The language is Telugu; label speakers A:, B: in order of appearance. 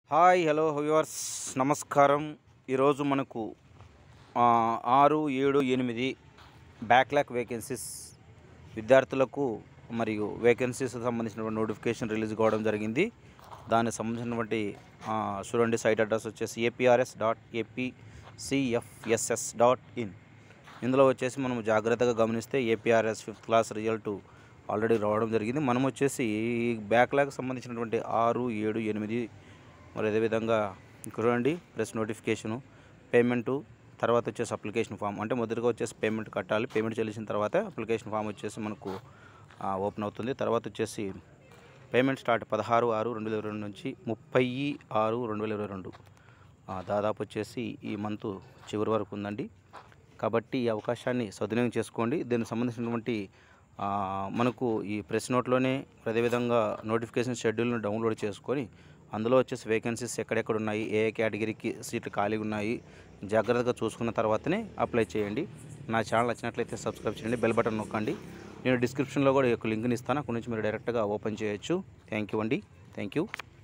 A: హాయ్ హలో వ్యూవర్స్ నమస్కారం ఈరోజు మనకు ఆ, ఆరు ఏడు ఎనిమిది బ్యాక్లాక్ వేకెన్సీస్ విద్యార్థులకు మరియు వేకెన్సీస్ సంబంధించినటువంటి నోటిఫికేషన్ రిలీజ్ కావడం జరిగింది దానికి సంబంధించినటువంటి ఆ, చూడండి సైట్ అడ్రస్ వచ్చేసి APRS dot APCFSS dot in ఇందులో వచ్చేసి మనం జాగ్రత్తగా గమనిస్తే APRS fifth class result already రావడం జరిగింది మనం వచ్చేసి ఈ బ్యాక్లాగ్ సంబంధించినటువంటి ఆరు ఏడు ఎనిమిది మరి అదేవిధంగా ఇక్కడ చూడండి ప్రెస్ నోటిఫికేషను పేమెంటు తర్వాత వచ్చేసి అప్లికేషన్ ఫామ్ అంటే మొదటిగా వచ్చేసి పేమెంట్ కట్టాలి పేమెంట్ చెల్లించిన తర్వాత అప్లికేషన్ ఫామ్ వచ్చేసి మనకు ఆ, ఓపెన్ అవుతుంది తర్వాత వచ్చేసి పేమెంట్ స్టార్ట్ పదహారు ఆరు రెండు వేల ఇరవై రెండు నుంచి ముప్పై ఆరు రెండు వేల ఇరవై రెండు ఆ, దాదాపు వచ్చేసి ఈ మంత్ చివరి వరకు ఉందండి కాబట్టి ఈ అవకాశాన్ని సద్వినియోగం చేసుకోండి దీనికి సంబంధించినటువంటి ఆ, మనకు ఈ ప్రెస్ నోట్లోనే అదేవిధంగా నోటిఫికేషన్ షెడ్యూల్ను డౌన్లోడ్ చేసుకొని అందులో వచ్చేసి వేకెన్సీస్ ఎక్కడెక్కడ ఉన్నాయి ఏ ఏ కేటగిరీకి సీట్లు ఖాళీగా ఉన్నాయి జాగ్రత్తగా చూసుకున్న తర్వాతనే అప్లై చేయండి నా ఛానల్ నచ్చినట్లయితే సబ్స్క్రైబ్ చేయండి బెల్ బటన్ నొక్కండి నేను డిస్క్రిప్షన్లో కూడా ఈ యొక్క లింక్ని ఇస్తాను అక్కడ నుంచి మీరు డైరెక్ట్గా ఓపెన్ చేయొచ్చు థ్యాంక్ యూ అండి థ్యాంక్ యూ